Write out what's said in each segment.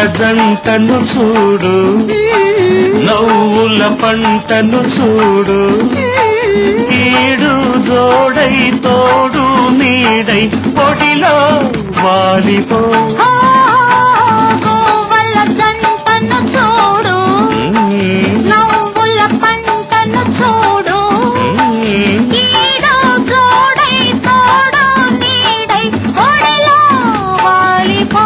జంటను చూడు నవ్వుల పంటను చూడు ఈడు జోడై తోడు నీడై పొడిలో వాలిపో ఓ గోవల జంటను చూడు నవ్వుల పంటను చూడు ఈడు జోడై తోడు నీడై ఒడిలో వాలిపో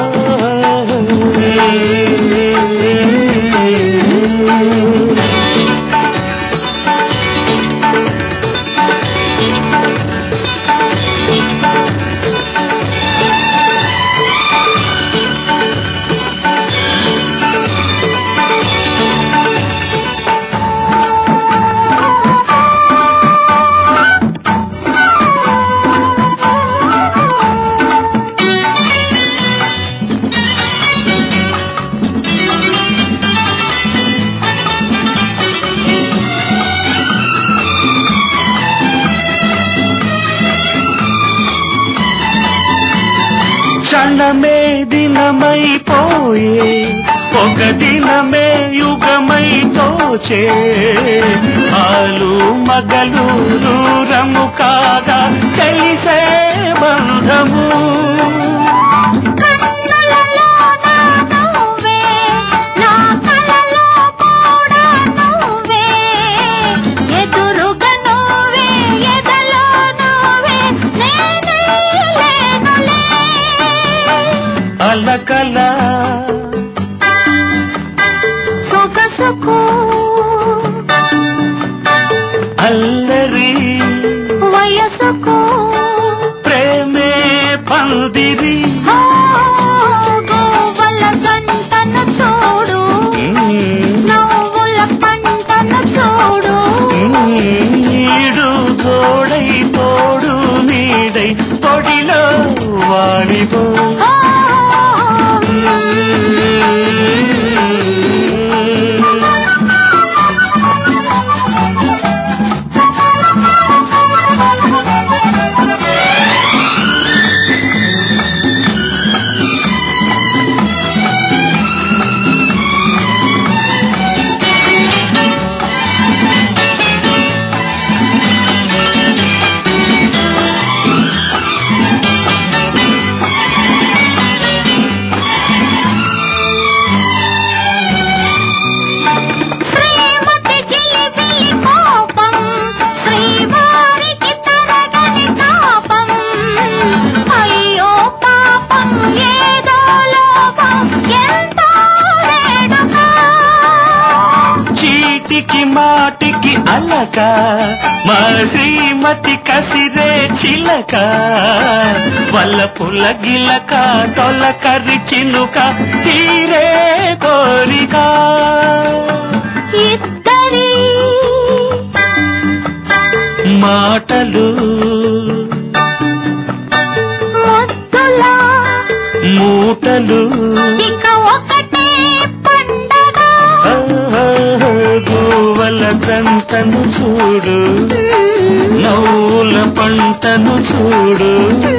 క్షణమే దినమైపోయే ఒక దినమే యుగమై తోచే ఆలు మగలు దూరము కాగా తెలిసే బంధము కన్నులలో నా నువ్వే నా కలలో కూడా నువ్వే ఎదురుగా నువ్వే ఎదలో నువ్వే నేనే లేనులే అలకల సొగసుకు అల్లరి వయసుకు ప్రేమే పందిరి ఓ గోవల గంటను చూడు నవ్వుల పంటను చూడు నీడు తోడై తోడు నీడై పొడిలో వాడిపో ఓ శ్రీమతి జిలిబిలి కోపం శ్రీవారికి తరగని తాపం అయ్యో పాపం ఏదో లోపం ఎంతో వేడుక చీటికి మాటికి అలక మా శ్రీమతి కసిరే చిలక వల్ల పుల్ల గిలక తొలకరి చిలుక తీరే కోరిక ఇద్దరి మాటలు ముద్దుల మూటలు ఇక ఒకటే పండగ గోవల గంటను చూడు నవ్వుల పంటను చూడు